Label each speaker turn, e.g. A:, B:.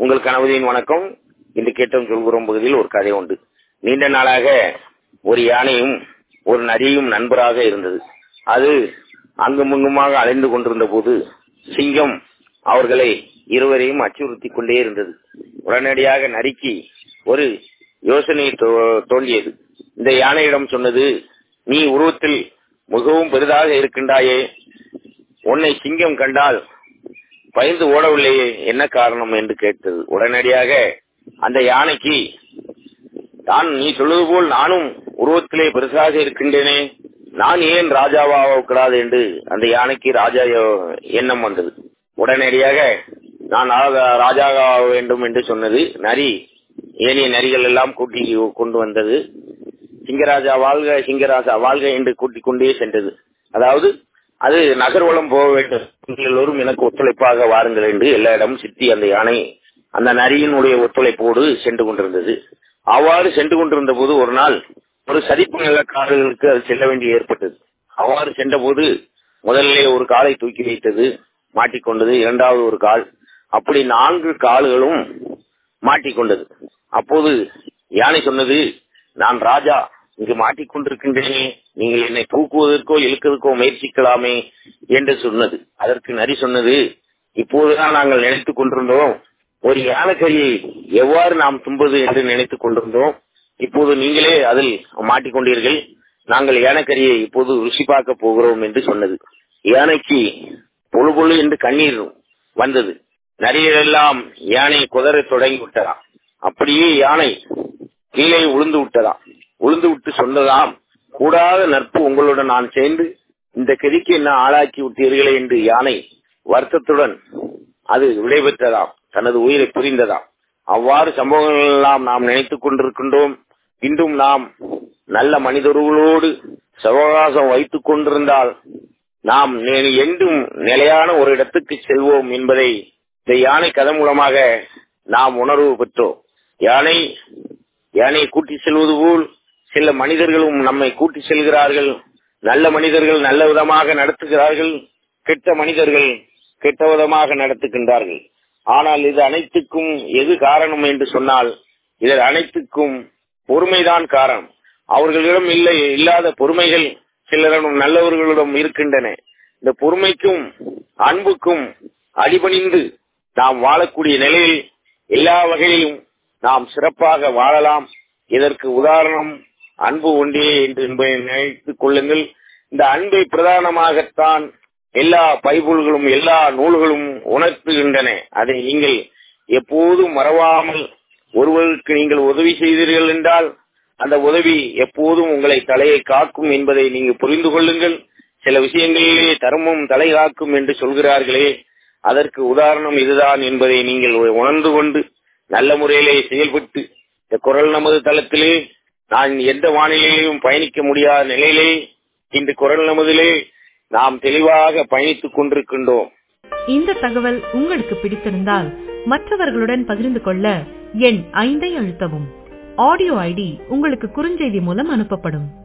A: உங்கள் கணவரின் வணக்கம் இன்று கேட்டோம் சொல்கிறோம் பகுதியில் ஒரு கதை உண்டு நீண்ட நாளாக ஒரு யானையும் ஒரு நரியும் நண்பராக இருந்தது அது அங்குமிங்குமாக அலைந்து கொண்டிருந்த போது சிங்கம் அவர்களை இருவரையும் அச்சுறுத்தி கொண்டே இருந்தது உடனடியாக நரிக்கு ஒரு யோசனை தோ- தோன்றியது இந்த யானையிடம் சொன்னது நீ உருவத்தில் மிகவும் பெரிதாக இருக்கின்றாயே உன்னை சிங்கம் கண்டால் பயந்து ஓடவில்லையே என்ன காரணம் என்று கேட்டது உடனடியாக அந்த யானைக்கு தான் நீ சொல்வது போல் நானும் உருவத்திலே பெருசாக இருக்கின்றேனே நான் ஏன் ராஜாவாக கூடாது என்று அந்த யானைக்கு ராஜா யோ- எண்ணம் வந்தது உடனடியாக நான் ராஜா- ராஜாவாக வேண்டும் என்று சொன்னது நரி ஏனைய நரிகள் எல்லாம் கூட்டி கொண்டு வந்தது சிங்கராஜா வாழ்க சிங்கராஜா வாழ்க என்று கூட்டிக் கொண்டே சென்றது அதாவது அது நகர்வலம் போக வேண்டும் நீங்கள் எல்லோரும் எனக்கு ஒத்துழைப்பாக வாருங்கள் என்று எல்லா இடமும் சித்தி அந்த யானை அந்த நரியினுடைய ஒத்துழைப்போடு சென்று கொண்டிருந்தது அவ்வாறு சென்று கொண்டிருந்த போது ஒரு நாள் ஒரு சதிப்பு நில காடுகளுக்கு அது செல்ல வேண்டி ஏற்பட்டது அவ்வாறு சென்றபோது முதலிலே ஒரு காலை தூக்கி வைத்தது மாட்டிக்கொண்டது இரண்டாவது ஒரு கால் அப்படி நான்கு கால்களும் மாட்டிக்கொண்டது அப்போது யானை சொன்னது நான் ராஜா இங்கு மாட்டிக்கொண்டிருக்கின்றேனே நீங்கள் என்னை தூக்குவதற்கோ இழுக்கிறதுக்கோ முயற்சிக்கலாமே என்று சொன்னது அதற்கு நரி சொன்னது இப்போதுதான் நாங்கள் நினைத்துக் கொண்டிருந்தோம் ஒரு யானைக்கரியை எவ்வாறு நாம் தும்பது என்று நினைத்துக் கொண்டிருந்தோம் இப்போது நீங்களே அதில் மாட்டிக்கொண்டீர்கள் நாங்கள் யானைக்கரியை இப்போது ருசி பார்க்க போகிறோம் என்று சொன்னது யானைக்கு பொழு பொழு என்று கண்ணீர் வந்தது நரியெல்லாம் யானை குதறத் தொடங்கி விட்டதாம் அப்படியே யானை கீழே விழுந்து விட்டதாம் விழுந்து விட்டு சொன்னதாம் கூடாத நட்பு உங்களுடன் நான் சேர்ந்து இந்த கதிக்கு என்ன ஆளாக்கி விட்டீர்களே என்று யானை வருத்தத்துடன் அது விடைபெற்றதாம் தனது உயிரை புரிந்ததாம் அவ்வாறு சம்பவங்கள் எல்லாம் நாம் நினைத்துக் கொண்டிருக்கின்றோம் இன்றும் நாம் நல்ல மனிதர்களோடு சவகாசம் வைத்துக் கொண்டிருந்தால் நாம் நே- என்றும் நிலையான ஒரு இடத்துக்கு செல்வோம் என்பதை இந்த யானை கதை மூலமாக நாம் உணர்வு பெற்றோம் யானை யானை கூட்டி செல்வது போல் சில மனிதர்களும் நம்மை கூட்டி செல்கிறார்கள் நல்ல மனிதர்கள் நல்ல விதமாக நடத்துகிறார்கள் கெட்ட மனிதர்கள் கெட்ட விதமாக நடத்துகின்றார்கள் ஆனால் இது அனைத்துக்கும் எது காரணம் என்று சொன்னால் இதன் அனைத்துக்கும் பொறுமைதான் காரணம் அவர்களிடம் இல்லை இல்லாத பொறுமைகள் சிலரிடம் நல்லவர்களிடம் இருக்கின்றன இந்த பொறுமைக்கும் அன்புக்கும் அடிபணிந்து நாம் வாழக்கூடிய நிலையில் எல்லா வகையிலும் நாம் சிறப்பாக வாழலாம் இதற்கு உதாரணம் அன்பு ஒன்றே என்று என்பதை நினைத்துக் கொள்ளுங்கள் இந்த அன்பை பிரதானமாகத்தான் எல்லா பைபிள்களும் எல்லா நூல்களும் உணர்த்துகின்றன அதை நீங்கள் எப்போதும் மறவாமல் ஒருவருக்கு நீங்கள் உதவி செய்தீர்கள் என்றால் அந்த உதவி எப்போதும் உங்களை தலையை காக்கும் என்பதை நீங்கள் புரிந்து கொள்ளுங்கள் சில விஷயங்களிலே தர்மம் தலை காக்கும் என்று சொல்கிறார்களே அதற்கு உதாரணம் இதுதான் என்பதை நீங்கள் உணர்ந்து கொண்டு நல்ல முறையிலே செயல்பட்டு இந்த குரல் நமது தளத்திலே நான் எந்த வானிலையிலும் பயணிக்க முடியாத நிலையிலே இந்த குரல் நமதிலே நாம் தெளிவாக பயணித்துக் கொண்டிருக்கின்றோம்
B: இந்த தகவல் உங்களுக்கு பிடித்திருந்தால் மற்றவர்களுடன் பகிர்ந்து கொள்ள எண் ஐந்தை அழுத்தவும் ஆடியோ ஐடி உங்களுக்கு குறுஞ்செய்தி மூலம் அனுப்பப்படும்